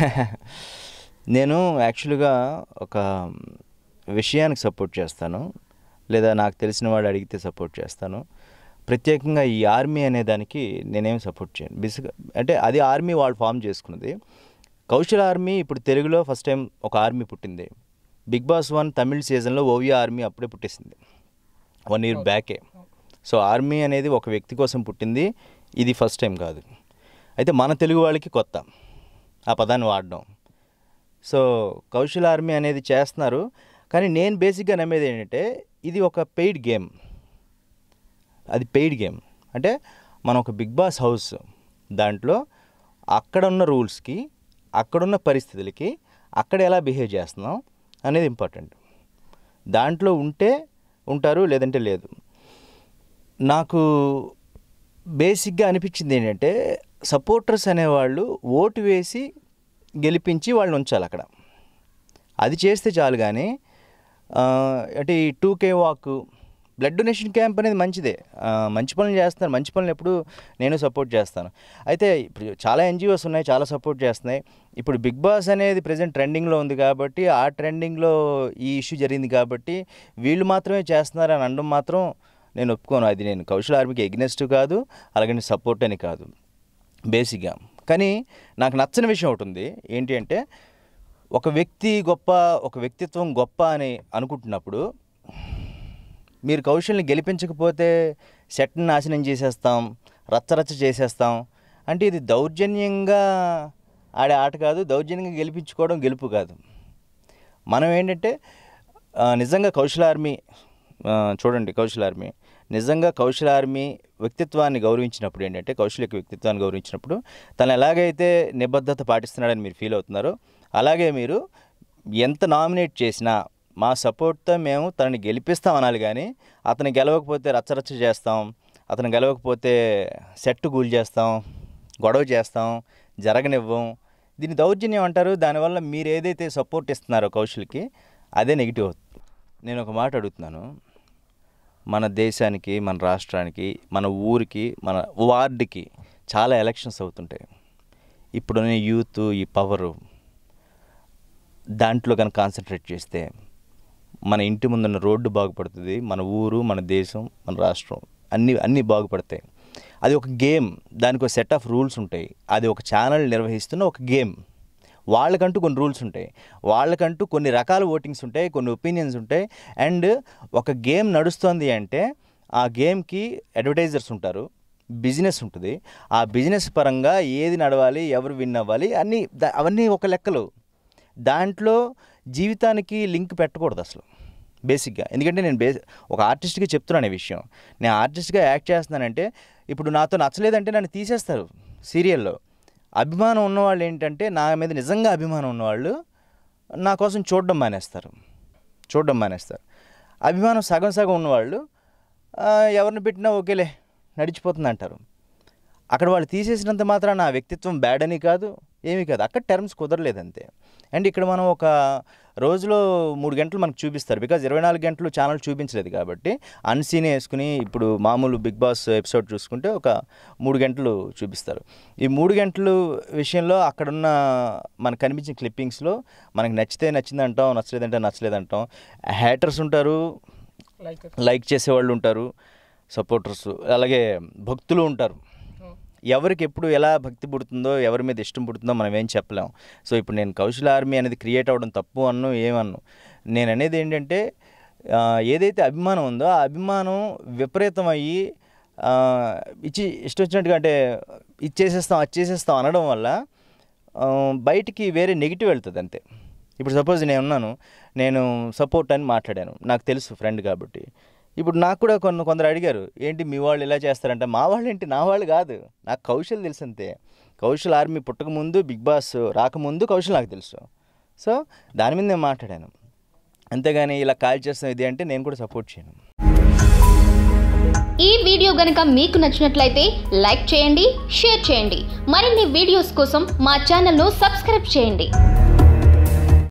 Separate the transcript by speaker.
Speaker 1: నేను యాక్చువల్గా ఒక విషయానికి సపోర్ట్ చేస్తాను లేదా నాకు తెలిసిన వాడు అడిగితే సపోర్ట్ చేస్తాను ప్రత్యేకంగా ఈ ఆర్మీ అనే దానికి నేనేం సపోర్ట్ చేయను బేసిక్ అంటే అది ఆర్మీ వాళ్ళు ఫామ్ చేసుకున్నది కౌశల్ ఆర్మీ ఇప్పుడు తెలుగులో ఫస్ట్ టైం ఒక ఆర్మీ పుట్టింది బిగ్ బాస్ వన్ తమిళ్ సీజన్లో ఓవియా ఆర్మీ అప్పుడే పుట్టేసింది వన్ ఇయర్ బ్యాకే సో ఆర్మీ అనేది ఒక వ్యక్తి కోసం పుట్టింది ఇది ఫస్ట్ టైం కాదు అయితే మన తెలుగు వాళ్ళకి కొత్త ఆ పదాన్ని వాడడం సో కౌశల్ ఆర్మీ అనేది చేస్తున్నారు కానీ నేను బేసిక్గా నమ్మేది ఏంటంటే ఇది ఒక పెయిడ్ గేమ్ అది పెయిడ్ గేమ్ అంటే మనం ఒక బిగ్ బాస్ హౌస్ దాంట్లో అక్కడ ఉన్న రూల్స్కి అక్కడున్న పరిస్థితులకి అక్కడ ఎలా బిహేవ్ చేస్తున్నాం అనేది ఇంపార్టెంట్ దాంట్లో ఉంటే ఉంటారు లేదంటే లేదు నాకు బేసిక్గా అనిపించింది ఏంటంటే సపోర్టర్స్ అనేవాళ్ళు ఓటు వేసి గెలిపించి వాళ్ళని ఉంచాలి అక్కడ అది చేస్తే చాలు కానీ ఆ, అంటే ఈ two K walk blood donation camp అనేది మంచిదే ఆ, మంచి పనులు చేస్తున్నారు మంచి పనులు ఎప్పుడు నేను సపోర్ట్ చేస్తాను అయితే ఇప్పుడు చాలా ఎన్జిఓస్ ఉన్నాయి చాలా సపోర్ట్ చేస్తున్నాయి ఇప్పుడు బిగ్ బాస్ అనేది ప్రజెంట్ ట్రెండింగ్లో ఉంది కాబట్టి ఆ ట్రెండింగ్లో ఈ ఇష్యూ జరిగింది కాబట్టి వీళ్ళు మాత్రమే చేస్తున్నారు అని అనడం మాత్రం నేను ఒప్పుకోను అది నేను కౌశల్ ఆర్మీకి ఎగ్నెస్ట్ కాదు అలాగే సపోర్ట్ అని కాదు బేసిక్గా కానీ నాకు నచ్చని విషయం ఒకటి ఉంది ఏంటి అంటే ఒక వ్యక్తి గొప్ప ఒక వ్యక్తిత్వం గొప్ప అని అనుకుంటున్నప్పుడు మీరు కౌశల్ని గెలిపించకపోతే సెట్ని నాశనం చేసేస్తాం రచ్చరచ్చ చేసేస్తాం అంటే ఇది దౌర్జన్యంగా ఆడే ఆట కాదు దౌర్జన్యంగా గెలిపించుకోవడం గెలుపు కాదు మనం ఏంటంటే ఆ, నిజంగా కౌశల్ ఆర్మీ ఆ, చూడండి కౌశల్ ఆర్మీ నిజంగా కౌశల్ ఆర్మీ వ్యక్తిత్వాన్ని గౌరవించినప్పుడు ఏంటంటే కౌశల్ యొక్క వ్యక్తిత్వాన్ని గౌరవించినప్పుడు తను ఎలాగైతే నిబద్ధత పాటిస్తున్నాడని మీరు ఫీల్ అవుతున్నారో అలాగే మీరు ఎంత నామినేట్ చేసినా మా సపోర్ట్తో మేము తనని గెలిపిస్తాం అనాలి కానీ అతను గెలవకపోతే రచ్చరచ్చ చేస్తాం అతను గెలవకపోతే సెట్ గూల్ చేస్తాం గొడవ చేస్తాం జరగనివ్వం దీన్ని దౌర్జన్యం అంటారు దానివల్ల మీరు ఏదైతే సపోర్ట్ ఇస్తున్నారో కౌశల్కి అదే నెగిటివ్ అవుతుంది నేను ఒక మాట అడుగుతున్నాను మన దేశానికి మన రాష్ట్రానికి మన ఊరికి మన వార్డుకి చాలా ఎలక్షన్స్ అవుతుంటాయి ఇప్పుడున్న యూత్ ఈ పవరు దాంట్లో కనుక కాన్సన్ట్రేట్ చేస్తే మన ఇంటి ముందున్న రోడ్డు బాగుపడుతుంది మన ఊరు మన దేశం మన రాష్ట్రం అన్నీ అన్నీ బాగుపడతాయి అది ఒక గేమ్ దానికి ఒక సెట్ ఆఫ్ రూల్స్ ఉంటాయి అది ఒక ఛానల్ నిర్వహిస్తున్న ఒక గేమ్ వాళ్ళకంటూ కొన్ని రూల్స్ ఉంటాయి వాళ్ళకంటూ కొన్ని రకాల ఓటింగ్స్ ఉంటాయి కొన్ని ఒపీనియన్స్ ఉంటాయి అండ్ ఒక గేమ్ నడుస్తుంది అంటే ఆ గేమ్కి అడ్వర్టైజర్స్ ఉంటారు బిజినెస్ ఉంటుంది ఆ బిజినెస్ పరంగా ఏది నడవాలి ఎవరు విన్ అవ్వాలి అన్నీ దా- అవన్నీ ఒక లెక్కలు దాంట్లో జీవితానికి లింక్ పెట్టకూడదు అసలు బేసిక్గా ఎందుకంటే నేను బే ఒక ఆర్టిస్ట్కి చెప్తున్నాను ఈ విషయం నేను ఆర్టిస్ట్గా యాక్ట్ చేస్తున్నానంటే ఇప్పుడు నాతో నచ్చలేదంటే నన్ను తీసేస్తారు సీరియల్లో అభిమానం ఉన్నవాళ్ళు ఏంటంటే నా మీద నిజంగా అభిమానం ఉన్నవాళ్ళు నా కోసం చూడడం మానేస్తారు చూడడం మానేస్తారు అభిమానం సగం సగం ఉన్నవాళ్ళు ఆ, ఎవరిని పెట్టినా ఓకేలే నడిచిపోతుంది అంటారు అక్కడ వాళ్ళు తీసేసినంత మాత్రం నా వ్యక్తిత్వం బ్యాడ్ అని కాదు ఏమీ కాదు అక్కడ టర్మ్స్ కుదరలేదు అంతే అండ్ ఇక్కడ మనం ఒక రోజులో మూడు గంటలు మనకు చూపిస్తారు బికాజ్ ఇరవై నాలుగు గంటలు ఛానల్ చూపించలేదు కాబట్టి అన్సీన్ వేసుకుని ఇప్పుడు మామూలు బిగ్ బాస్ ఎపిసోడ్ చూసుకుంటే ఒక మూడు గంటలు చూపిస్తారు ఈ మూడు గంటలు విషయంలో అక్కడున్న మనకు కనిపించిన క్లిప్పింగ్స్లో మనకి నచ్చితే నచ్చింది అంటాం నచ్చలేదంటే నచ్చలేదంటాం హ్యాటర్స్ ఉంటారు
Speaker 2: లైక్
Speaker 1: లైక్ చేసేవాళ్ళు ఉంటారు సపోర్టర్స్ అలాగే భక్తులు ఉంటారు ఎవరికి ఎప్పుడు ఎలా భక్తి పుడుతుందో ఎవరి మీద ఇష్టం పుడుతుందో మనం ఏం చెప్పలేం సో ఇప్పుడు నేను కౌశల్ ఆర్మీ అనేది క్రియేట్ అవ్వడం తప్పు అన్ను ఏమన్ను నేను అనేది ఏంటంటే ఆ, ఏదైతే అభిమానం ఉందో ఆ అభిమానం విపరీతం అయ్యి ఆ, ఇచ్చి ఇష్టం వచ్చినట్టుగా అంటే ఇచ్చేసేస్తాం అది చేసేస్తాం అనడం వల్ల ఆ, బయటికి వేరే నెగిటివ్ వెళ్తుంది అంతే ఇప్పుడు సపోజ్ నేను ఉన్నాను నేను సపోర్ట్ అని మాట్లాడాను నాకు తెలుసు ఫ్రెండ్ కాబట్టి ఇప్పుడు నాకు కూడా కొన్ని కొందరు అడిగారు ఏంటి మీ వాళ్ళు ఇలా చేస్తారంటే మా వాళ్ళు ఏంటి నా వాళ్ళు కాదు నాకు కౌశల్ తెలుసు అంతే కౌశల్ ఆర్మీ పుట్టక ముందు బిగ్ బాస్ రాకముందు కౌశల్ నాకు తెలుసు సో దాని మీద నేను మాట్లాడాను అంతేగాని ఇలా కాల్ చేస్తాం ఇది అంటే నేను కూడా సపోర్ట్ చేయను
Speaker 3: ఈ వీడియో గనుక మీకు నచ్చినట్లయితే లైక్ చేయండి షేర్ చేయండి మరిన్ని వీడియోస్ కోసం మా ఛానల్ను సబ్స్క్రైబ్ చేయండి